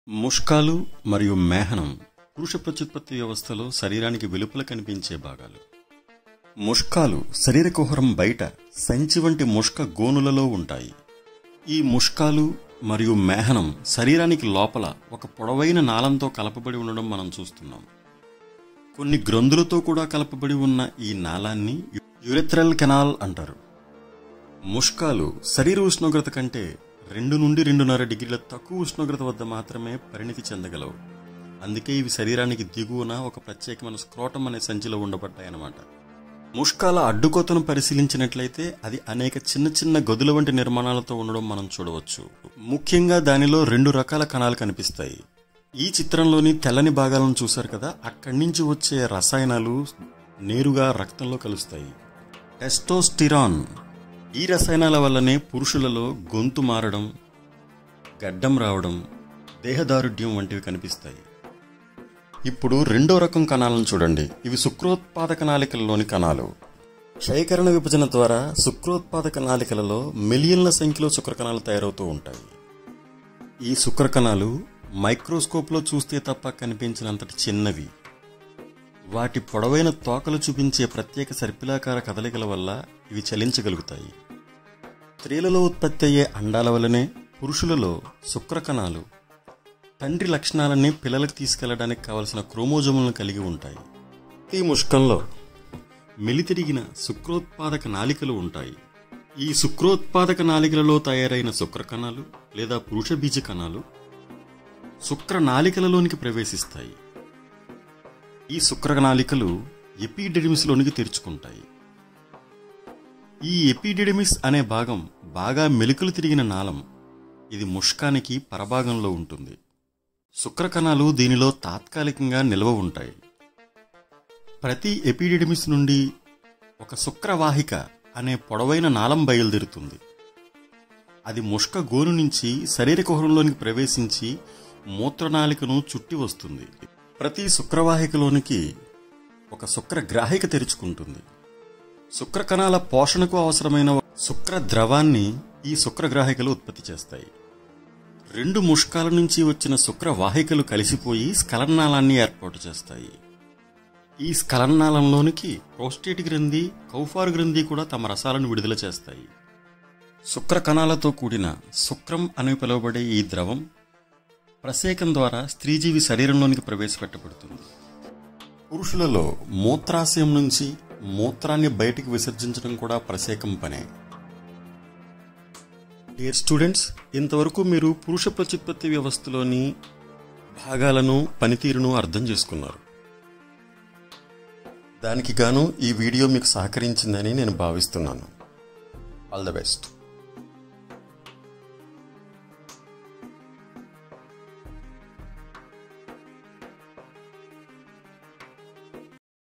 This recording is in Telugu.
ముష్కాలు మరియు మేహనం పురుష ప్రత్యుత్పత్తి వ్యవస్థలో శరీరానికి వెలుపల కనిపించే భాగాలు ముష్కాలు శరీర కుహరం బయట సంచి వంటి ముష్క గోనులలో ఉంటాయి ఈ ముష్కాలు మరియు మేహనం శరీరానికి లోపల ఒక పొడవైన నాళంతో కలపబడి ఉండడం మనం చూస్తున్నాం కొన్ని గ్రంథులతో కూడా కలపబడి ఉన్న ఈ నాళాన్ని యురెథ్రల్ కెనాల్ అంటారు ముష్కాలు శరీర ఉష్ణోగ్రత కంటే రెండు నుండి రెండున్నర డిగ్రీల తక్కువ ఉష్ణోగ్రత వద్ద మాత్రమే పరిణితి చెందగలవు అందుకే ఇవి శరీరానికి దిగువన ఒక ప్రత్యేకమైన స్క్రోటం అనే సంచిలో ఉండబడ్డాయన్నమాట ముష్కాల అడ్డుకోతను పరిశీలించినట్లయితే అది అనేక చిన్న చిన్న గదుల వంటి నిర్మాణాలతో ఉండడం మనం చూడవచ్చు ముఖ్యంగా దానిలో రెండు రకాల కణాలు కనిపిస్తాయి ఈ చిత్రంలోని తెల్లని భాగాలను చూశారు కదా అక్కడి నుంచి వచ్చే రసాయనాలు నేరుగా రక్తంలో కలుస్తాయి టెస్టోస్టిరాన్ ఈ రసాయనాల వల్లనే పురుషులలో గొంతు మారడం గడ్డం రావడం దేహదారుఢ్యం వంటివి కనిపిస్తాయి ఇప్పుడు రెండో రకం కణాలను చూడండి ఇవి శుక్రోత్పాదక నాళికలలోని కణాలు క్షయకరణ విభజన ద్వారా శుక్రోత్పాదక నాళికలలో మిలియన్ల సంఖ్యలో శుక్రకణాలు తయారవుతూ ఉంటాయి ఈ శుక్రకణాలు మైక్రోస్కోప్లో చూస్తే తప్ప కనిపించినంతటి చిన్నవి వాటి పొడవైన తోకలు చూపించే ప్రత్యేక సర్పిలాకార కదలికల వల్ల ఇవి చలించగలుగుతాయి స్త్రీలలో ఉత్పత్తి అయ్యే అండాల వల్లనే పురుషులలో శుక్రకణాలు తండ్రి లక్షణాలన్నీ పిల్లలకు తీసుకెళ్లడానికి కావలసిన క్రోమోజోములను కలిగి ఉంటాయి ఈ ముష్కంలో మెలితిరిగిన శుక్రోత్పాదక నాళికలు ఉంటాయి ఈ శుక్రోత్పాదక నాళికలలో తయారైన శుక్రకణాలు లేదా పురుష బీజ కణాలు శుక్ర నాళికలలోనికి ప్రవేశిస్తాయి ఈ శుక్రనాళికలు ఎపిడెడిమిస్లోనికి తెరుచుకుంటాయి ఈ ఎపిడెడిమిస్ అనే భాగం బాగా మెలికలు తిరిగిన నాళం ఇది ముష్కానికి పరభాగంలో ఉంటుంది శుక్రకణాలు దీనిలో తాత్కాలికంగా నిల్వ ఉంటాయి ప్రతి ఎపిడెడిమిస్ నుండి ఒక శుక్రవాహిక అనే పొడవైన నాళం బయలుదేరుతుంది అది ముష్క గోను నుంచి శరీర కుహరంలోనికి ప్రవేశించి మూత్రనాళికను చుట్టి వస్తుంది ప్రతి శుక్రవాహికలోనికి ఒక శుక్రగ్రాహిక తెరుచుకుంటుంది శుక్రకణాల పోషణకు అవసరమైన శుక్ర ద్రవాన్ని ఈ శుక్రగ్రాహికలు ఉత్పత్తి చేస్తాయి రెండు ముష్కాల నుంచి వచ్చిన శుక్రవాహికలు కలిసిపోయి స్ఖలనాళాన్ని ఏర్పాటు చేస్తాయి ఈ స్ఖలనాళంలోనికి ప్రోస్టేట్ గ్రంథి కౌఫార్ గ్రంథి కూడా తమ రసాలను విడుదల చేస్తాయి శుక్ర కణాలతో కూడిన శుక్రం అని పిలువబడే ఈ ద్రవం ప్రసేకం ద్వారా స్త్రీజీవి శరీరంలోనికి ప్రవేశపెట్టబడుతుంది పురుషులలో మూత్రాశయం నుంచి మూత్రాన్ని బయటికి విసర్జించడం కూడా ప్రసేకం పనే డియర్ స్టూడెంట్స్ ఇంతవరకు మీరు పురుష ప్రత్యుత్పత్తి వ్యవస్థలోని భాగాలను పనితీరును అర్థం చేసుకున్నారు దానికి గాను ఈ వీడియో మీకు సహకరించిందని నేను భావిస్తున్నాను ఆల్ ద బెస్ట్